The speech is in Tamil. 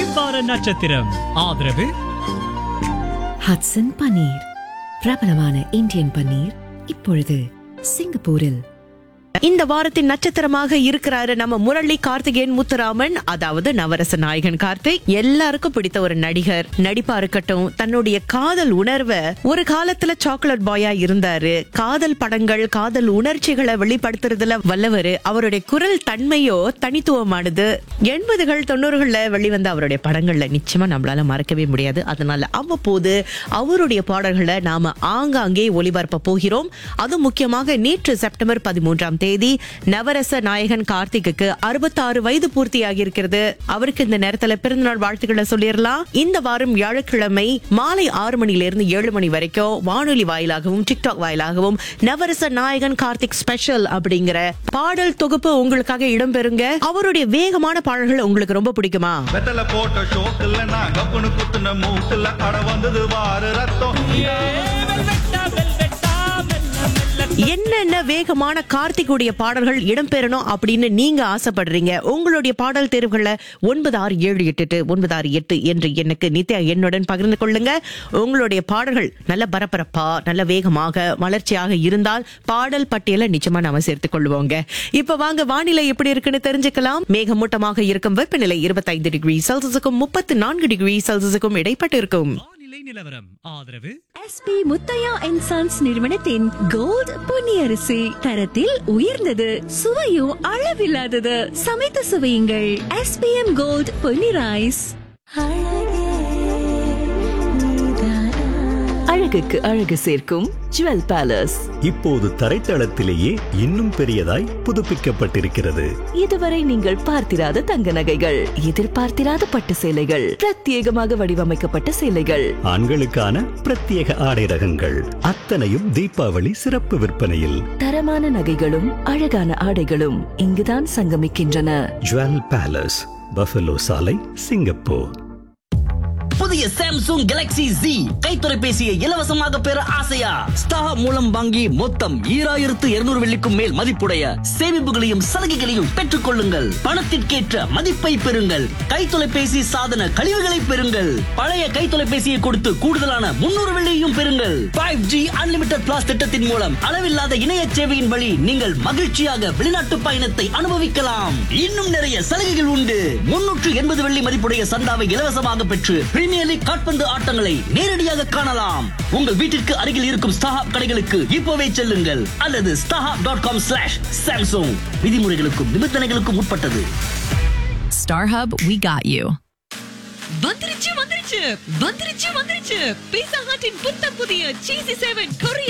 வார நட்சத்திரம் ஆதரவு ஹட்சன் பன்னீர் பிரபலமான இந்தியன் பன்னீர் இப்பொழுது சிங்கப்பூரில் இந்த வாரத்தின் நட்சத்திரமாக இருக்கிறாரு நம்ம முரளி கார்த்திகேயன் முத்துராமன் அதாவது நவரச நாயகன் கார்த்திக் எல்லாருக்கும் பிடித்த ஒரு நடிகர் நடிப்பா இருக்கட்டும் தன்னுடைய காதல் உணர்வை ஒரு காலத்துல சாக்லேட் பாயா இருந்தாரு காதல் படங்கள் காதல் உணர்ச்சிகளை வெளிப்படுத்துறதுல வல்லவர் அவருடைய குரல் தன்மையோ தனித்துவமானது எண்பதுகள் தொண்ணூறுகள்ல வெளிவந்த அவருடைய படங்கள்ல நிச்சயமா நம்மளால மறக்கவே முடியாது அதனால அவ்வப்போது அவருடைய பாடல்களை நாம ஆங்காங்கே ஒளிபரப்ப போகிறோம் அதுவும் முக்கியமாக நேற்று செப்டம்பர் பதிமூன்றாம் தேதி நவரச நாயகன் கார்த்திக்கு அறுபத்தாறு வயது பூர்த்தியாகி இருக்கிறது அவருக்கு இந்த நேரத்துல பிறந்தநாள் வாழ்த்துக்களை சொல்லிடலாம் இந்த வாரம் வியாழக்கிழமை மாலை ஆறு மணில இருந்து ஏழு மணி வரைக்கும் வானொலி வாயிலாகவும் டிக்டாக் வாயிலாகவும் நவரச நாயகன் கார்த்திக் ஸ்பெஷல் அப்படிங்கிற பாடல் தொகுப்பு உங்களுக்காக இடம்பெறுங்க அவருடைய வேகமான பாடல்கள் உங்களுக்கு ரொம்ப பிடிக்குமா வெத்தல போட்ட ஷோக்குல நான் கப்புனு குத்துன மூக்குல அட வந்தது வாரு ரத்தம் என்னென்ன வேகமான கார்த்திகுடைய பாடல்கள் இடம்பெறணும் அப்படின்னு நீங்க ஆசைப்படுறீங்க உங்களுடைய பாடல் தேர்வுகளை ஒன்பது ஆறு ஏழு எட்டு எட்டு ஒன்பது ஆறு எட்டு என்று எனக்கு நித்யா என்னுடன் பகிர்ந்து கொள்ளுங்க உங்களுடைய பாடல்கள் நல்ல பரபரப்பா நல்ல வேகமாக வளர்ச்சியாக இருந்தால் பாடல் பட்டியலை நிச்சயமா நாம சேர்த்துக் கொள்வோங்க இப்ப வாங்க வானிலை எப்படி இருக்குன்னு தெரிஞ்சுக்கலாம் மேகமூட்டமாக இருக்கும் வெப்பநிலை இருபத்தைந்து டிகிரி செல்சியஸுக்கும் முப்பத்து நான்கு டிகிரி செல்சியஸுக்கும் இடைப்பட்டு இருக்கும் வானிலை நிலவரம் ஆதரவு எஸ்பி முத்தையா அண்ட் சன்ஸ் நிறுவனத்தின் கோல்ட் பொன்னியரிசி தரத்தில் உயர்ந்தது சுவையும் அளவில்லாதது சமைத்து சுவையுங்கள் எஸ்பிஎம் கோல்ட் பொன்னி ரைஸ் அழகுக்கு அழகு சேர்க்கும் ஜுவல் பேலஸ் இப்போது தரைத்தளத்திலேயே இன்னும் பெரியதாய் புதுப்பிக்கப்பட்டிருக்கிறது இதுவரை நீங்கள் பார்த்திராத தங்க நகைகள் எதிர்பார்த்திராத பட்டு சேலைகள் பிரத்யேகமாக வடிவமைக்கப்பட்ட சேலைகள் ஆண்களுக்கான பிரத்யேக ஆடை ரகங்கள் அத்தனையும் தீபாவளி சிறப்பு விற்பனையில் தரமான நகைகளும் அழகான ஆடைகளும் இங்குதான் சங்கமிக்கின்றன ஜுவல் பேலஸ் பஃபலோ சாலை சிங்கப்பூர் புதிய சாம்சங் கேலக்ஸி Z கை தொலைபேசியை இலவசமாக பெற ஆசையா ஸ்டார் மூலம் வாங்கி மொத்தம் ஈராயிரத்து இருநூறு வெள்ளிக்கும் மேல் மதிப்புடைய சேமிப்புகளையும் சலுகைகளையும் பெற்றுக் கொள்ளுங்கள் பணத்திற்கேற்ற மதிப்பை பெறுங்கள் கை தொலைபேசி சாதன கழிவுகளை பெறுங்கள் பழைய கை தொலைபேசியை கொடுத்து கூடுதலான முன்னூறு வெள்ளியையும் பெறுங்கள் ஃபைவ் ஜி அன்லிமிடெட் பிளாஸ் திட்டத்தின் மூலம் அளவில்லாத இணைய சேவையின் வழி நீங்கள் மகிழ்ச்சியாக வெளிநாட்டு பயணத்தை அனுபவிக்கலாம் இன்னும் நிறைய சலுகைகள் உண்டு முன்னூற்று எண்பது வெள்ளி மதிப்புடைய சந்தாவை இலவசமாக பெற்று பிரீமியர் லீக் காட்பந்து ஆட்டங்களை நேரடியாக காணலாம் உங்கள் வீட்டிற்கு அருகில் இருக்கும் ஸ்டாஹாப் கடைகளுக்கு இப்போவே செல்லுங்கள் அல்லது StarHub dot com slash Samsung விதிமுறைகளுக்கும் நிபந்தனைகளுக்கும் உட்பட்டது StarHub, we got you. வந்துருச்சு வந்துருச்சு வந்துருச்சு வந்துருச்சு பீசா ஹாட்டின் புத்தம் புதிய சீசி செவன் கொரிய